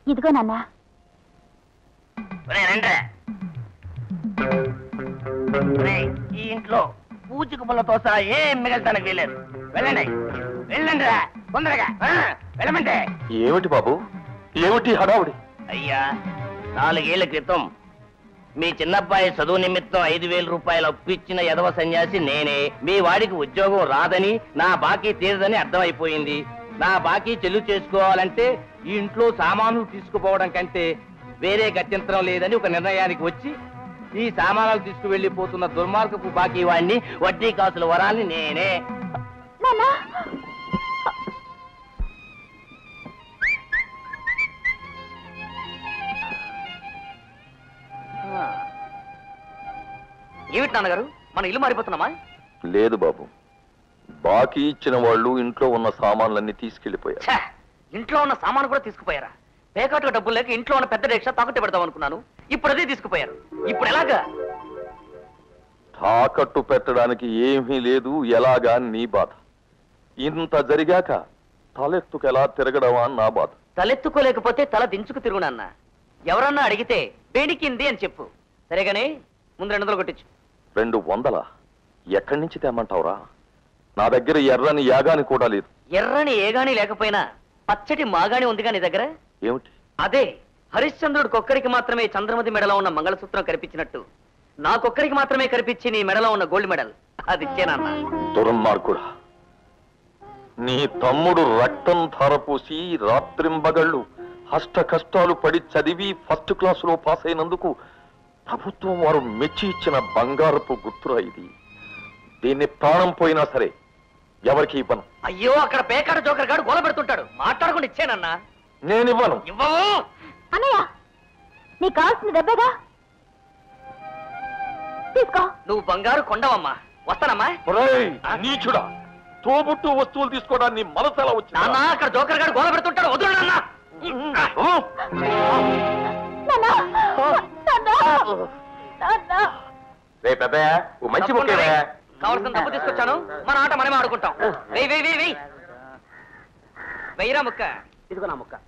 ఇదిగో నాన్న ఒరేయ్, రండ్రా. ఒరేయ్, ఈ ఇంట్లో పూచిక పుల్లతో సహా ఏం మిగల్తానికి వీలేదు వెళ్ళండి వెళ్ళండి రా తొందరగా ఆ, వెళ్ళమంటే ఏమిటి బాబు ఏమిటి హడావుడి అయ్యా నాలుగేళ్ల క్రితం మీ చిన్నబ్బాయి చదువు నిమిత్తం ఐదు వేల రూపాయలు అప్పిచ్చిన యదవ సన్యాసి నేనే మీ వాడికి ఉద్యోగం రాదని నా బాకీ తీరదని అర్థమైపోయింది నా బాకీ చెల్లు చేసుకోవాలంటే ఈ ఇంట్లో సామాన్లు తీసుకుపోవడం కంటే వేరే గత్యంతరం లేదని ఒక నిర్ణయానికి వచ్చి ఈ సామానాలు తీసుకువెళ్లిపోతున్న దుర్మార్గపు బాకీ వాడిని వడ్డీ కాసుల వరాల్ని నేనే నాన్న ఏమిటి నాన్నగారు మన ఇల్లు మారిపోతున్నామా లేదు బాబు బాకీ ఇచ్చిన వాళ్ళు ఇంట్లో ఉన్న సామాన్లన్నీ తీసుకెళ్లిపోయారు ఛే! ఇంట్లో ఉన్న సామాను కూడా తీసుకుపోయారా పేకాట్లో డబ్బులు లేక ఇంట్లో ఉన్న పెద్ద రిక్షా తాకట్టు పెడదాం అనుకున్నాను ఇప్పుడు అదే తీసుకుపోయారు ఇప్పుడు ఎలాగా తాకట్టు పెట్టడానికి ఏమీ లేదు ఎలాగా నీ బాధ ఇంత జరిగాక తలెత్తుకు ఎలా తిరగడమా అని నా బాధ తలెత్తుకోలేకపోతే తల దించుకు తిరుగునన్న ఎవరన్నా అడిగితే బేడికింది అని చెప్పు సరేగాని ముందు రెండు వందలు కొట్టించు రెండు వందల ఎక్కడి నుంచి తెమ్మంటావురా నా దగ్గర ఎర్రని యాగాని కూడా లేదు ఎర్రని ఏగాని లేకపోయినా పచ్చటి మాగాని ఉందిగా నీ దగ్గర ఏమిటి అదే హరిశ్చంద్రుడు కొక్కరికి మాత్రమే చంద్రమతి మెడలో ఉన్న మంగళసూత్రం కనిపించినట్టు నాకొక్కరికి మాత్రమే కనిపించి నీ మెడలో ఉన్న గోల్డ్ మెడల్ అది ఇచ్చేనన్నా దుర్మార్గుడా నీ తమ్ముడు రక్తం ధారపోసి రాత్రింబగళ్ళు అష్ట కష్టాలు పడి చదివి ఫస్ట్ క్లాసులో పాస్ అయినందుకు ప్రభుత్వం వారు మెచ్చి ఇచ్చిన బంగారపు గుర్తురా ఇది దీన్ని ప్రాణం పోయినా సరే ఎవరికి ఇవ్వను అయ్యో అక్కడ పేకాడ జోకర్ గాడు గోల పెడుతుంటాడు మాట్లాడకుండా ఇచ్చేనన్నా నేనివ్వను ఇవ్వవు అన్నయ్య నీకు కావాల్సిన డబ్బేగా తీసుకో నువ్వు బంగారు కొండవమ్మా వస్తానమ్మా ఒరేయ్, నీచుడా తోబుట్టు వస్తువులు తీసుకోవడానికి మనసు ఎలా నాన్న వచ్చింది అక్కడ జోకర్ గాడు గోల పెడుతుంటాడు వదులు నాన్న నాన్న నాన్న నాన్న రే పెద్దయ్య ఓ మంచి తప్పకుండా ముఖ్యమే వెయ్. కావలసిన డబ్బు తీసుకొచ్చాను మన ఆట మనమే ఆడుకుంటాం వెయ్యి వెయ్యి వెయ్యి వెయ్యి వెయ్యిరా ముక్క ఇదిగో నా ముక్క